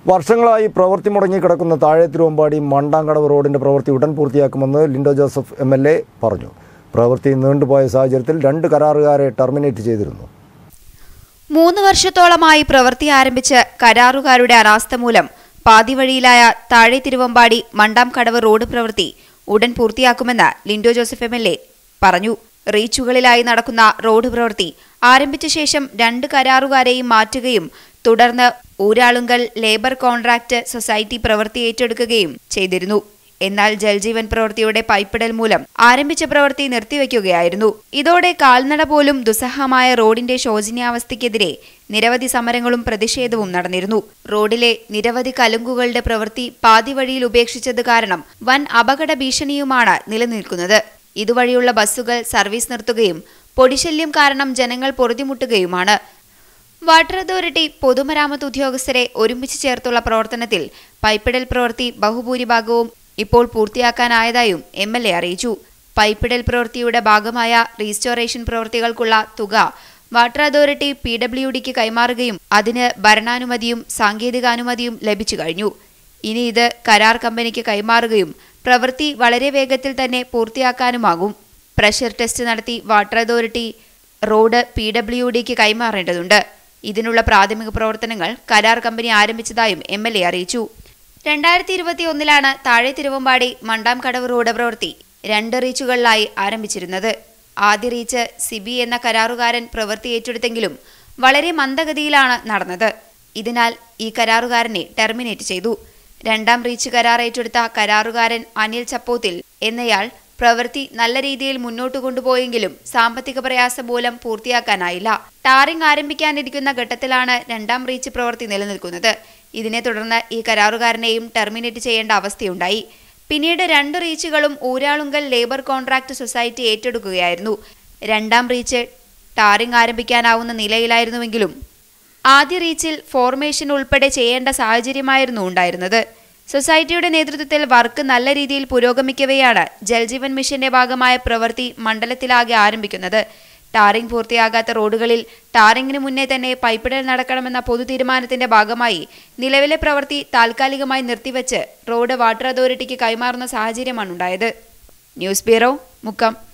വർഷങ്ങളായി പ്രവൃത്തി മുടങ്ങിക്കിടക്കുന്ന താഴെ തിരുവമ്പാടി മണ്ടാങ്കടവ് റോഡിന്റെ പ്രവൃത്തി ഉടൻ പൂർത്തിയാക്കുമെന്ന് Linto Joseph M L A പറഞ്ഞു പ്രവൃത്തി നീണ്ടുപോയ സാഹചര്യത്തിൽ രണ്ട് കരാറുകാരെ ടെർമിനേറ്റ് ചെയ്തിരുന്നു മൂന്ന് വർഷത്തോളമായി പ്രവൃത്തി ആരംഭിച്ച് കരാറുകാരുടെ അനാസ്ഥ മൂലം പാതിവഴിയിലായ താഴെ തിരുവമ്പാടി മണ്ടാം കടവ് റോഡ് പ്രവൃത്തി ഉടൻ പൂർത്തിയാക്കുമെന്ന് Linto Joseph M L A പറഞ്ഞു റീച്ചുകളിലായി നടക്കുന്ന റോഡ് പ്രവൃത്തി ആരംഭിച്ച ശേഷം രണ്ട് കരാറുകാരെയും മാറ്റുകയും തുടർന്ന് ഊരാളുങ്കൽ ലേബർ കോൺട്രാക്ട് സൊസൈറ്റി പ്രവൃത്തി ഏറ്റെടുക്കുകയും ചെയ്തിരുന്നു എന്നാൽ ജൽജീവൻ പ്രവൃത്തിയുടെ പൈപ്പിടൽ മൂലം ആരംഭിച്ച പ്രവൃത്തി നിർത്തിവെക്കുകയായിരുന്നു ഇതോടെ കാൽനട പോലും ദുസ്സഹമായ റോഡിന്റെ ശോചനീയാവസ്ഥയ്ക്കെതിരെ നിരവധി സമരങ്ങളും പ്രതിഷേധവും നടന്നിരുന്നു റോഡിലെ നിരവധി കലുങ്കുകളുടെ പ്രവൃത്തി പാതിവഴിയിൽ ഉപേക്ഷിച്ചത് കാരണം വൻ അപകട ഭീഷണിയുമാണ് നിലനിൽക്കുന്നത് ഇതുവഴിയുള്ള ബസ്സുകൾ സർവീസ് നിർത്തുകയും പൊടിശല്യം കാരണം ജനങ്ങൾ പൊറുതിമുട്ടുകയുമാണ് വാട്ടർ അതോറിറ്റി പൊതുമരാമത്ത് ഉദ്യോഗസ്ഥരെ ഒരുമിച്ച് ചേർത്തുള്ള പ്രവർത്തനത്തിൽ പൈപ്പിടൽ പ്രവൃത്തി ബഹുഭൂരിഭാഗവും ഇപ്പോൾ പൂർത്തിയാക്കാനായതായും എം എൽ എ അറിയിച്ചു പൈപ്പിടൽ പ്രവൃത്തിയുടെ ഭാഗമായ റീസ്റ്റോറേഷൻ പ്രവൃത്തികൾക്കുള്ള തുക വാട്ടർ അതോറിറ്റി പി ഡബ്ല്യു ഡിക്ക് കൈമാറുകയും അതിന് ഭരണാനുമതിയും സാങ്കേതികാനുമതിയും ലഭിച്ചു കഴിഞ്ഞു ഇനി ഇത് കരാർ കമ്പനിക്ക് കൈമാറുകയും പ്രവൃത്തി വളരെ വേഗത്തിൽ തന്നെ പൂർത്തിയാക്കാനുമാകും പ്രഷർ ടെസ്റ്റ് നടത്തി water authority road P W ഡിക്ക് കൈമാറേണ്ടതുണ്ട് ഇതിനുള്ള പ്രാഥമിക പ്രവർത്തനങ്ങൾ കരാർ കമ്പനി ആരംഭിച്ചതായും എം എൽ എ അറിയിച്ചു രണ്ടായിരത്തി ഇരുപത്തി ഒന്നിലാണ് താഴെ തിരുവമ്പാടി മണ്ടാം കടവ് റോഡ് പ്രവൃത്തി രണ്ട് റീച്ചുകളിലായി ആരംഭിച്ചിരുന്നത് ആദ്യ റീച്ച് സിബി എന്ന കരാറുകാരൻ പ്രവൃത്തി ഏറ്റെടുത്തെങ്കിലും വളരെ മന്ദഗതിയിലാണ് നടന്നത് ഇതിനാൽ ഈ കരാറുകാരനെ ടെർമിനേറ്റ് ചെയ്തു രണ്ടാം റീച്ച് കരാർ ഏറ്റെടുത്ത കരാറുകാരൻ അനിൽ ചപ്പോത്തിൽ എന്നയാൾ പ്രവൃത്തി നല്ല രീതിയിൽ മുന്നോട്ട് കൊണ്ടുപോയെങ്കിലും സാമ്പത്തിക പ്രയാസം മൂലം പൂർത്തിയാക്കാനായില്ല ടാറിംഗ് ആരംഭിക്കാനിരിക്കുന്ന ഘട്ടത്തിലാണ് രണ്ടാം റീച്ച് പ്രവൃത്തി നിലനിൽക്കുന്നത് ഇതിനെ തുടർന്ന് ഈ കരാറുകാരനെയും ടെർമിനേറ്റ് ചെയ്യേണ്ട അവസ്ഥയുണ്ടായി പിന്നീട് രണ്ട് റീച്ചുകളും ഊരാളുങ്കൽ ലേബർ കോൺട്രാക്ട് സൊസൈറ്റി ഏറ്റെടുക്കുകയായിരുന്നു രണ്ടാം റീച്ച് ടാറിംഗ് ആരംഭിക്കാനാവുന്ന നിലയിലായിരുന്നുവെങ്കിലും ആദ്യ റീച്ചിൽ ഫോർമേഷൻ ഉൾപ്പെടെ ചെയ്യേണ്ട സാഹചര്യമായിരുന്നു ഉണ്ടായിരുന്നത് സൊസൈറ്റിയുടെ നേതൃത്വത്തിൽ വർക്ക് നല്ല രീതിയിൽ പുരോഗമിക്കവെയാണ് ജൽജീവൻ മിഷന്റെ ഭാഗമായ പ്രവൃത്തി മണ്ഡലത്തിലാകെ ആരംഭിക്കുന്നത് ടാറിംഗ് പൂർത്തിയാകാത്ത റോഡുകളിൽ ടാറിംഗിന് മുന്നേ തന്നെ പൈപ്പിടൽ നടക്കണമെന്ന പൊതു തീരുമാനത്തിന്റെ ഭാഗമായി നിലവിലെ പ്രവൃത്തി താൽക്കാലികമായി നിർത്തിവെച്ച് റോഡ് വാട്ടർ അതോറിറ്റിക്ക് കൈമാറുന്ന സാഹചര്യമാണ് ഉണ്ടായത് ന്യൂസ് ബ്യൂറോ മുക്കം